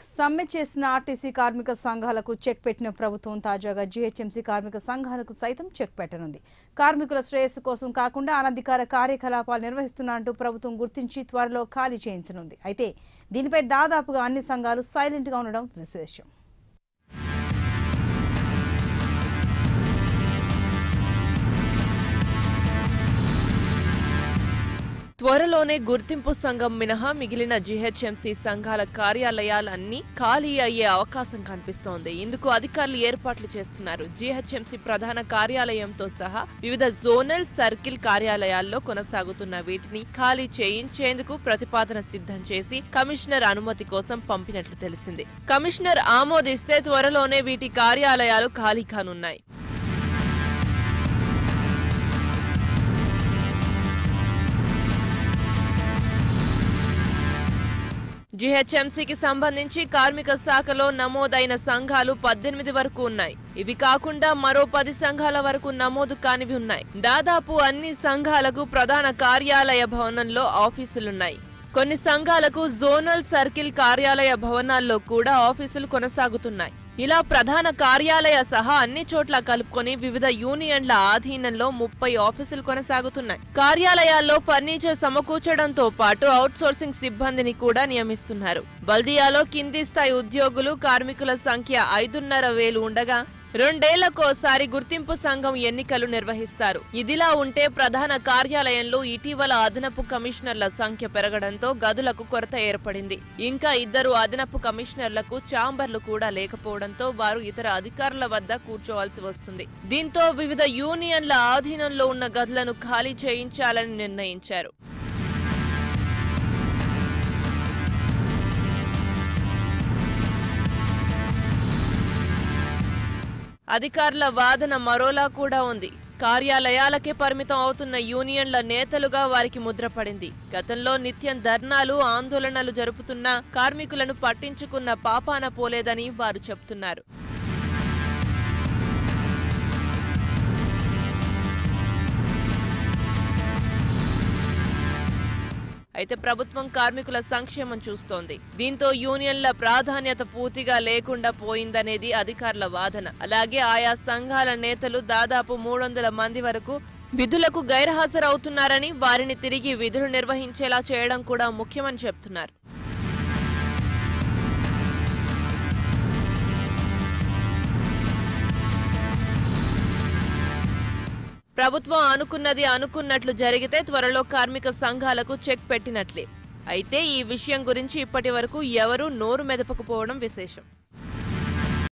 సమ్మె చేసిన ఆర్టీసీ కార్మిక సంఘాలకు చెక్ పెట్టిన ప్రభుత్వం తాజాగా జీహెచ్ఎంసీ కార్మిక సంఘాలకు సైతం చెక్ పెట్టనుంది కార్మికుల శ్రేయస్సు కోసం కాకుండా అనధికార కార్యకలాపాలు నిర్వహిస్తున్నట్టు ప్రభుత్వం గుర్తించి త్వరలో ఖాళీ చేయించనుంది అయితే దీనిపై దాదాపుగా అన్ని సంఘాలు సైలెంట్ గా ఉండడం విశేషం త్వరలోనే గుర్తింపు సంఘం మినహా మిగిలిన జీహెచ్ఎంసీ సంఘాల కార్యాలయాలన్నీ ఖాళీ అయ్యే అవకాశం కనిపిస్తోంది ఇందుకు అధికారులు ఏర్పాట్లు చేస్తున్నారు జీహెచ్ఎంసీ ప్రధాన కార్యాలయంతో సహా వివిధ జోనల్ సర్కిల్ కార్యాలయాల్లో కొనసాగుతున్న వీటిని ఖాళీ చేయించేందుకు ప్రతిపాదన సిద్ధం చేసి కమిషనర్ అనుమతి కోసం పంపినట్లు తెలిసింది కమిషనర్ ఆమోదిస్తే త్వరలోనే వీటి కార్యాలయాలు ఖాళీ కానున్నాయి జీహెచ్ఎంసీకి సంబంధించి కార్మిక శాఖలో నమోదైన సంఘాలు పద్దెనిమిది వరకు ఉన్నాయి ఇవి కాకుండా మరో పది సంఘాల వరకు నమోదు కానివి ఉన్నాయి దాదాపు అన్ని సంఘాలకు ప్రధాన కార్యాలయ భవనంలో ఆఫీసులున్నాయి కొన్ని సంఘాలకు జోనల్ సర్కిల్ కార్యాలయ భవనాల్లో కూడా ఆఫీసులు కొనసాగుతున్నాయి ఇలా ప్రధాన కార్యాలయ సహా అన్ని చోట్ల కలుపుకొని వివిధ యూనియన్ల ఆధీనంలో ముప్పై ఆఫీసులు కొనసాగుతున్నాయి కార్యాలయాల్లో ఫర్నిచర్ సమకూర్చడంతో పాటు అవుట్సోర్సింగ్ సిబ్బందిని కూడా నియమిస్తున్నారు బల్దియాలో కింది స్థాయి ఉద్యోగులు కార్మికుల సంఖ్య ఐదున్నర వేలు ఉండగా రెండేళ్లకోసారి గుర్తింపు సంఘం ఎన్నికలు నిర్వహిస్తారు ఇదిలా ఉంటే ప్రధాన కార్యాలయంలో ఇటీవల అదనపు కమిషనర్ల సంఖ్య పెరగడంతో గదులకు కొరత ఏర్పడింది ఇంకా ఇద్దరు అదనపు కమిషనర్లకు ఛాంబర్లు కూడా లేకపోవడంతో వారు ఇతర అధికారుల వద్ద కూర్చోవాల్సి వస్తుంది దీంతో వివిధ యూనియన్ల ఆధీనంలో ఉన్న గదులను ఖాళీ చేయించాలని నిర్ణయించారు అధికారుల వాదన మరోలా కూడా ఉంది కార్యాలయాలకే పరిమితం అవుతున్న యూనియన్ల నేతలుగా వారికి ముద్రపడింది గతంలో నిత్యం ధర్నాలు ఆందోళనలు జరుపుతున్న కార్మికులను పట్టించుకున్న పాపాన పోలేదని వారు చెబుతున్నారు అయితే ప్రభుత్వం కార్మికుల సంక్షేమం చూస్తోంది దీంతో యూనియన్ల ప్రాధాన్యత పూర్తిగా లేకుండా పోయిందనేది అధికారుల వాదన అలాగే ఆయా సంఘాల నేతలు దాదాపు మూడు వందల మంది వరకు విధులకు గైర్హాజరవుతున్నారని వారిని తిరిగి విధులు నిర్వహించేలా చేయడం కూడా ముఖ్యమని చెప్తున్నారు ప్రభుత్వం అనుకున్నది అనుకున్నట్లు జరిగితే త్వరలో కార్మిక సంఘాలకు చెక్ పెట్టినట్లే అయితే ఈ విషయం గురించి ఇప్పటి వరకు ఎవరూ నోరు మెదపకపోవడం విశేషం